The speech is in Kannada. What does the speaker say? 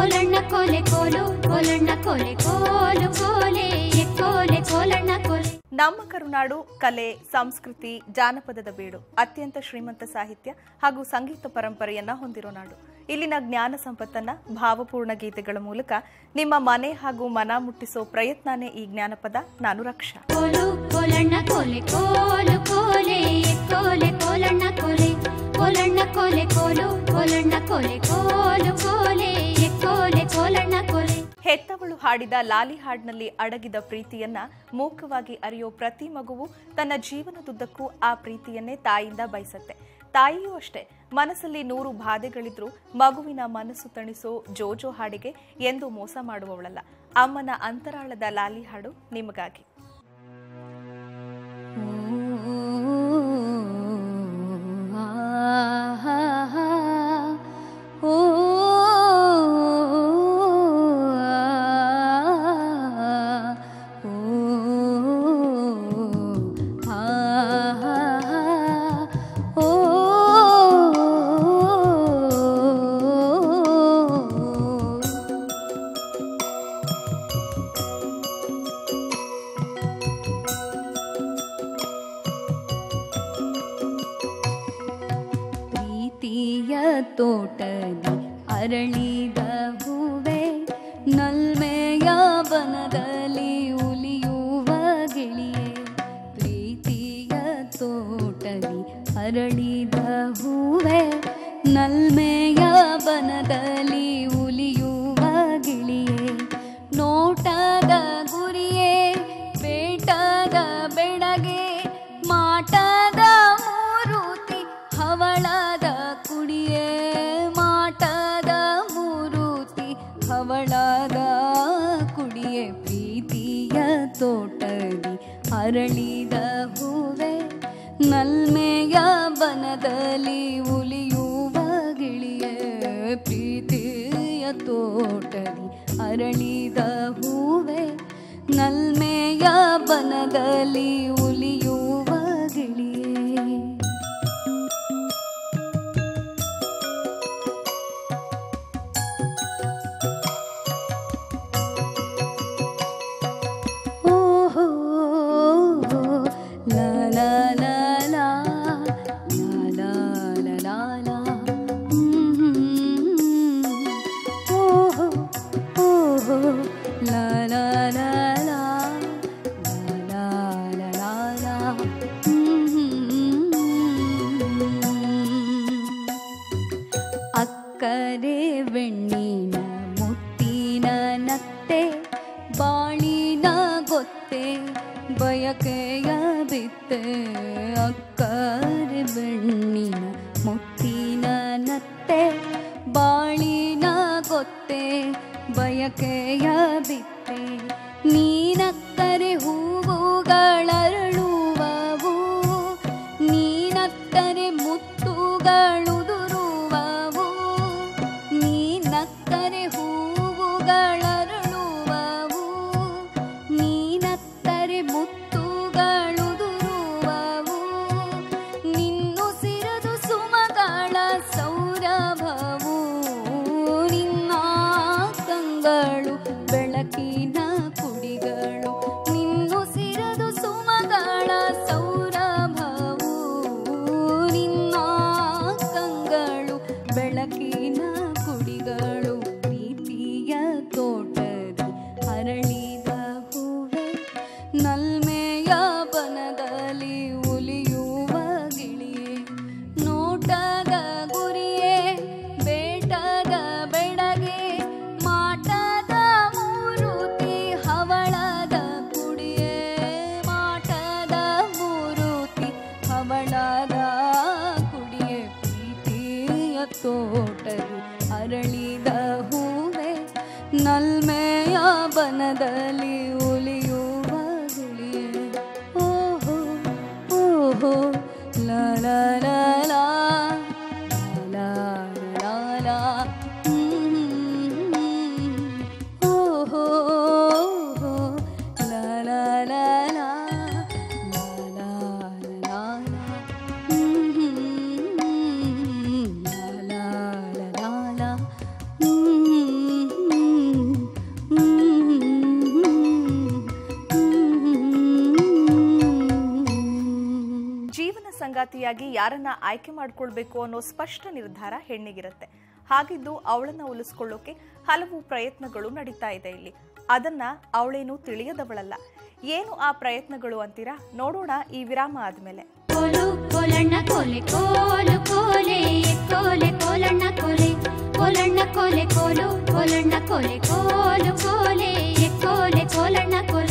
ಕೋಲಣ್ಣ ಕೋಲೆ ಕೋಲು ಕೋಲಣ್ಣ ಕೋಲೆ ಕೋಲು ಕೋಲೆ ಕೋಲೆ ಕೋಲಣ್ಣ ಕೋಲೆ ನಮ್ಮ ಕರುನಾಡು ಕಲೆ ಸಂಸ್ಕೃತಿ ಜಾನಪದದ ಬೀಡು ಅತ್ಯಂತ ಶ್ರೀಮಂತ ಸಾಹಿತ್ಯ ಹಾಗೂ ಸಂಗೀತ ಪರಂಪರೆಯನ್ನ ಹೊಂದಿರೋ ನಾಡು ಇಲ್ಲಿನ ಜ್ಞಾನ ಸಂಪತ್ತನ್ನ ಭಾವಪೂರ್ಣ ಗೀತೆಗಳ ಮೂಲಕ ನಿಮ್ಮ ಮನೆ ಹಾಗೂ ಮನ ಮುಟ್ಟಿಸೋ ಪ್ರಯತ್ನನೇ ಈ ಜ್ಞಾನಪದ ನಾನು ರಕ್ಷಾ ಕೋಲು ಕೋಲಣ್ಣ ಕೋಲೆ ಕೋಲು ಕೋಲೆ ಕೋಲೆ ಕೋಲಣ್ಣ ಕೋಲೆ ಕೋಲಣ್ಣ ಕೋಲೆ ಕೋಲು ಕೋಲಣ್ಣ ಕೋಲೆ ಕೋಲು ಕೋಲೆ ಕೋಲೆ ಕೋಲಣ್ಣ ಕೋಲೆ ಹೆತ್ತವಳು ಹಾಡಿದ ಲಾಲಿ ಹಾಡ್ನಲ್ಲಿ ಅಡಗಿದ ಪ್ರೀತಿಯನ್ನ ಮೂಕವಾಗಿ ಅರಿಯೋ ಪ್ರತಿ ಮಗುವು ತನ್ನ ಜೀವನದುದ್ದಕ್ಕೂ ಆ ಪ್ರೀತಿಯನ್ನೇ ತಾಯಿಯಿಂದ ಬಯಸತ್ತೆ ತಾಯಿಯೂ ಅಷ್ಟೇ ಮನಸ್ಸಲ್ಲಿ ನೂರು ಬಾಧೆಗಳಿದ್ರೂ ಮಗುವಿನ ಮನಸ್ಸು ತಣಿಸೋ ಜೋಜೋ ಹಾಡಿಗೆ ಎಂದು ಮೋಸ ಮಾಡುವವಳಲ್ಲ ಅಮ್ಮನ ಅಂತರಾಳದ ಲಾಲಿ ಹಾಡು ನಿಮಗಾಗಿ ಪ್ರೀತಿಯ ತೋಟದಿ ಅರಳಿದ ಹೂವೆ ನಲ್ಮೆಯ ಬನದಲ್ಲಿ ಉಲಿಯುವ ಗಿಳಿಯೇ ಪ್ರೀತಿಯ ತೋಟದಿ ಅರಳಿದ ಹೂವೆ ನಲ್ಮೆಯ ಬನದಲ್ಲಿ ಉಲಿಯುವ ಗಿಳಿಯೇ ನೋಟದ ಗುರಿಯೇ ಬೇಟದ ಬೆಡಗೆ ಮಾಟದ ಮೂರುತಿ ಹವಳದ ಕುಡಿಯೇ ಮಾಟದ ಮೂರುತಿ ಹವಳದ ಕುಡಿಯೇ ಪ್ರೀತಿಯ ತೋಟದಿ ಅರಳಿದ ಹೂವೆ ನಲ್ಮೆಯ ಬನದಲ್ಲಿ ಉಲಿಯುವ ಗಿಳಿಯೇ ಪ್ರೀತಿಯ ತೋಟದಿ ಅರಳಿದ ಹೂವೆ ನಲ್ಮೆಯ ಬನದಲ್ಲಿ ಉಲಿಯುವ ಗಿಳಿಯೇ ಓಹೋ ಲಾ ಲಾ ಲಾ ಲಾ ಲಾ ಲಾ ಲಾ ಲಾ ಹ್ಮ್. ಓಹೋ ಓಹೋ ಲಾ ಲಾ ಲಾ ಲಾ ಲಾ ಲಾ ಲಾ ಲಾ ಹ್ಮ್. ಅಕ್ಕರೆ ಬೆಣ್ಣಿನ ಮುತ್ತಿನ ನತ್ತೆ ಬಾಳಿನ ಗೊತ್ತೆ ಬಯಕೆಯ ಬಿತ್ತೆ ಅಕ್ಕರೆ ಬೆಣ್ಣಿನ ಮುತ್ತಿನ ನತ್ತೆ ಬಾಳಿನ ಗೊತ್ತೆ ಬಯಕೆಯ ಬಿತ್ತೆ ನೀನಕ್ಕರೆ ಹೂವುಗಳರಳುವವು ನೀನಕ್ಕರೆ ಮುತ್ತುಗಳುದುರುವವು ನೀನಕ್ಕರೆ ಹೂವುಗಳರಳುವವು ನೀನಕ್ಕರೆ ಮುತ್ತುಗಳುದುರುವವು ನಿನ್ನುಸಿರದು ಸುಮಗಳ ಸೌರಭವು ನಿನ್ನ ಕಂಗಳು ಬೆಳಕಿನ ಕುಡಿಗಳು ನಿನ್ನುಸಿರದು ಸುಮಗಳ ಸೌರಭವು ನಿನ್ನ ಕಂಗಳು ಬೆಳಕಿನ ಕುಡಿಗಳು ಪ್ರೀತಿಯ ತೋಟದಿ ಅರಳಿದ ಹೂವೆ ನಲ್ಮೆಯ ಬನದಲ್ಲಿ ಉಲಿಯುವ ಗಿಳಿಯೇ ನೋಟದ ಗುರಿಯೇ ಬೇಟದ ಬೆಡಗೆ ಮಾಟದ ಮೂರುತಿ ಹವಳದ ಕುಡಿಯೇ ಮಾಟದ ಮೂರುತಿ ಹವಳದ ಕುಡಿಯೇ ಪ್ರೀತಿಯ ತೋಟದಿ ಅರಳಿದ ಹೂವೆ ನಲ್ಮೆಯ ಬನದಲ್ಲಿ ಉಲಿಯುವ ಗಿಳಿಯೇ ಓಹೋ ಓಹೋ ಲಾ ಲಾ ಲಾ ಲಾ ಲಾ ಲಾ ಲಾ ಹ್ಮ್. ಓಹೋ ಓಹೋ ಲಾ ಲಾ ಲಾ ಲಾ ಲಾ ಲಾ ಲಾ ಲಾ ಹ್ಮ್. ಲಾ ಲಾ ಲಾ ಲಾ ಲಾ ಹ್ಮ್. ಪತಿಯಾಗಿ ಯಾರನ್ನ ಆಯ್ಕೆ ಮಾಡ್ಕೊಳ್ಬೇಕು ಅನ್ನೋ ಸ್ಪಷ್ಟ ನಿರ್ಧಾರ ಹೆಣ್ಣಿಗಿರುತ್ತೆ ಹಾಗಿದ್ದು ಅವಳನ್ನ ಉಳಿಸ್ಕೊಳ್ಳೋಕೆ ಹಲವು ಪ್ರಯತ್ನಗಳು ನಡೀತಾ ಇದೆ ಇಲ್ಲಿ ಅದನ್ನ ಅವಳೇನು ತಿಳಿಯದವಳಲ್ಲ ಏನು ಆ ಪ್ರಯತ್ನಗಳು ಅಂತೀರಾ ನೋಡೋಣ ಈ ವಿರಾಮ ಆದ್ಮೇಲೆ ಕೋಲು ಕೋಲಣ್ಣ ಕೋಲೆ ಕೋಲು ಕೋಲೆ ಕೋಲೆ ಕೋಲಣ್ಣ ಕೋಲೆ ಕೋಲಣ್ಣ ಕೋಲೆ ಕೋಲು ಕೋಲಣ್ಣ ಕೋಲೆ ಕೋಲು ಕೋಲೆ ಕೋಲೆ ಕೋಲಣ್ಣ ಕೋಲೆ